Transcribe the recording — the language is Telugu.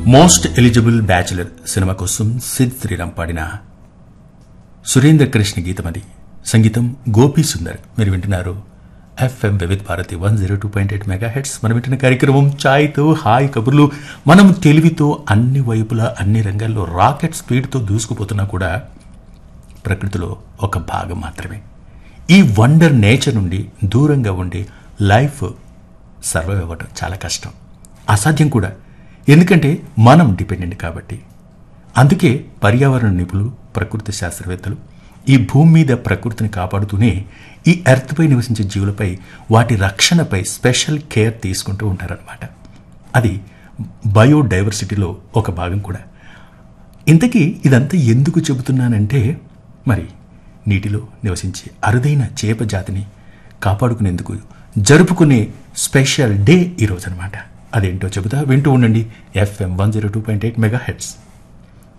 మోస్ట్ ఎలిజిబుల్ బ్యాచులర్ సినిమా కోసం సిద్ శ్రీరామ్ పాడిన సురేంద్ర కృష్ణ గీతం అది సంగీతం గోపీ సుందర్ మీరు వింటున్నారు FM Vividh Bharati one zero two point eight megahertz మనం వింటున్న కార్యక్రమం ఛాయ్తో హాయ్ కబుర్లు మనం తెలివితో అన్ని వైపులా అన్ని రంగాల్లో రాకెట్ స్పీడ్తో దూసుకుపోతున్నా కూడా ప్రకృతిలో ఒక భాగం మాత్రమే ఈ వండర్ నేచర్ నుండి దూరంగా ఉండి లైఫ్ సర్వైవ్ అవ్వడం చాలా కష్టం అసాధ్యం కూడా ఎందుకంటే మనం డిపెండెంట్ కాబట్టి అందుకే పర్యావరణ నిపుణులు ప్రకృతి శాస్త్రవేత్తలు ఈ భూమి మీద ప్రకృతిని కాపాడుతూనే ఈ ఎర్త్పై నివసించే జీవులపై వాటి రక్షణపై స్పెషల్ కేర్ తీసుకుంటూ ఉంటారనమాట అది బయోడైవర్సిటీలో ఒక భాగం కూడా ఇంతకీ ఇదంతా ఎందుకు చెబుతున్నానంటే మరి నీటిలో నివసించే అరుదైన చేప జాతిని కాపాడుకునేందుకు జరుపుకునే స్పెషల్ డే ఈరోజు అనమాట అదేంటో చెబుతా వింటూ ఉండండి FM one zero two point eight mega heads